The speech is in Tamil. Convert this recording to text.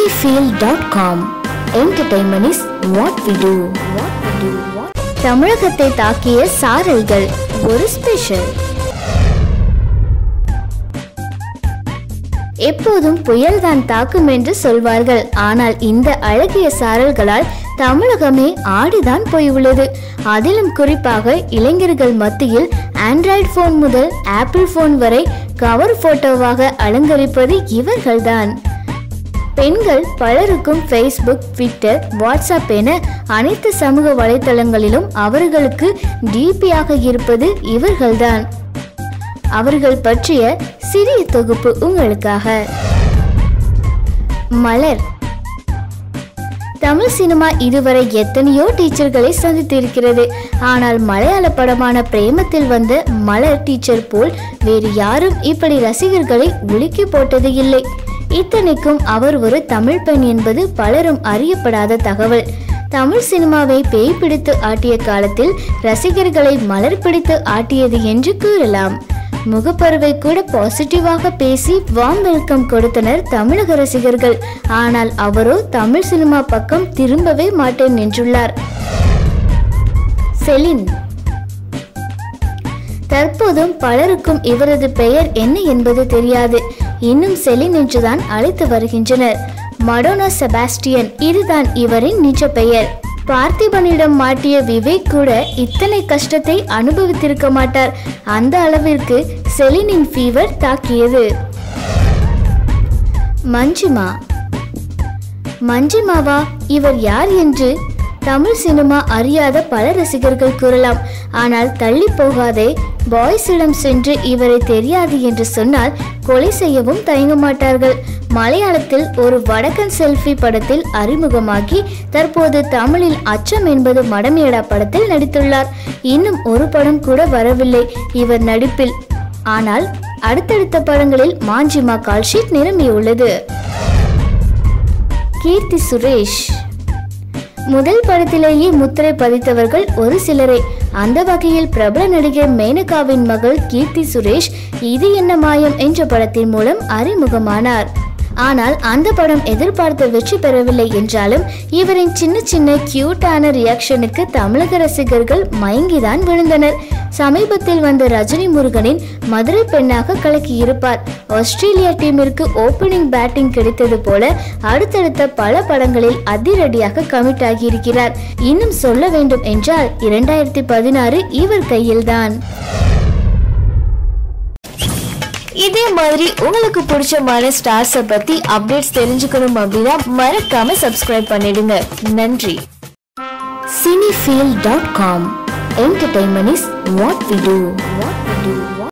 cinefield.com entertainment is what we do what we do what தமிழகத்தை தாக்கிய சாரல்கள் ஒரு ஸ்பெஷல் எப்போதும் புயல்தான் தாக்கும் என்று சொல்வார்கள் ஆனால் இந்த அழகிய சாரல்களால் தமிழகமே ஆடிதான் போய் உள்ளது அதிலும் குறிப்பாக இளைஞர்கள் மத்தியில் ஆண்ட்ராய்டு போன் முதல் ஆப்பிள் போன் வரை கவர் போட்டோவாக அலங்கரிப்பது இவர்கள்தான் பெண்கள் பலருக்கும் ஃபேஸ்புக் ட்விட்டர் வாட்ஸ்அப் என அனைத்து சமூக வலைத்தளங்களிலும் அவர்களுக்கு டிபியாக இருப்பது இவர்கள்தான் அவர்கள் பற்றிய சிறிய தொகுப்பு உங்களுக்காக மலர் தமிழ் சினிமா இதுவரை எத்தனையோ டீச்சர்களை சந்தித்திருக்கிறது ஆனால் மலையாள படமான பிரேமத்தில் வந்த மலர் டீச்சர் போல் வேறு யாரும் இப்படி ரசிகர்களை உலுக்கி போட்டது இல்லை இத்தனைக்கும் அவர் ஒரு தமிழ் பெண் என்பது பலரும் அறியப்படாத தகவல் தமிழ் சினிமாவை பேய் பிடித்து ஆட்டிய காலத்தில் ரசிகர்களை மலர் பிடித்து ஆட்டியது என்று கூறலாம் முகப்பருவை கூட பாசிட்டிவாக பேசி வாம் வெல்கம் கொடுத்தனர் தமிழக ரசிகர்கள் ஆனால் அவரோ தமிழ் சினிமா பக்கம் திரும்பவே மாட்டேன் என்றுள்ளார் செலின் தற்போதும் பலருக்கும் இவரது பெயர் என்ன என்பது தெரியாது இன்னும் செலின் என்றுதான் அழைத்து வருகின்றனர் மடோனா செபாஸ்டியன் இதுதான் இவரின் நிஜ பெயர் பார்த்திபனிடம் மாட்டிய விவேக் கூட இத்தனை கஷ்டத்தை அனுபவித்திருக்க மாட்டார் அந்த அளவிற்கு செலினின் ஃபீவர் தாக்கியது மஞ்சுமா மஞ்சுமாவா இவர் யார் என்று தமிழ் சினிமா அறியாத பல ரசிகர்கள் கூறலாம் ஆனால் தள்ளி போகாதே பாய்ஸிடம் சென்று இவரை தெரியாது என்று சொன்னால் கொலை செய்யவும் தயங்க மாட்டார்கள் மலையாளத்தில் ஒரு வடக்கன் செல்ஃபி படத்தில் அறிமுகமாகி தற்போது தமிழில் அச்சம் என்பது மடமேடா படத்தில் நடித்துள்ளார் இன்னும் ஒரு படம் கூட வரவில்லை இவர் நடிப்பில் ஆனால் அடுத்தடுத்த படங்களில் மாஞ்சிமா கால்ஷீட் நிரம்பியுள்ளது கீர்த்தி சுரேஷ் முதல் படத்திலேயே முத்திரை பதித்தவர்கள் ஒரு சிலரே அந்த வகையில் பிரபல நடிகை மேனகாவின் மகள் கீர்த்தி சுரேஷ் இது என்ன மாயம் என்ற படத்தின் மூலம் அறிமுகமானார் ஆனால் அந்த படம் எதிர்பார்த்த வெற்றி பெறவில்லை என்றாலும் இவரின் சின்ன சின்ன கியூட்டான ரியாக்ஷனுக்கு தமிழக ரசிகர்கள் மயங்கிதான் விழுந்தனர் சமீபத்தில் வந்த ரஜினி முருகனின் மதுரை பெண்ணாக கலக்கியிருப்பார் ஆஸ்திரேலியா டீமிற்கு ஓபனிங் பேட்டிங் கிடைத்தது போல அடுத்தடுத்த பல படங்களில் அதிரடியாக கமிட் ஆகியிருக்கிறார் இன்னும் சொல்ல வேண்டும் என்றால் இரண்டாயிரத்தி பதினாறு இவர் கையில்தான் இதே மாதிரி உங்களுக்கு பிடிச்சமான ஸ்டார்ஸை பத்தி அப்டேட்ஸ் தெரிஞ்சுக்கணும் அப்படின்னா மறக்காம சப்ஸ்கிரைப் பண்ணிடுங்க நன்றி cinefield.com entertainment is what we do what we do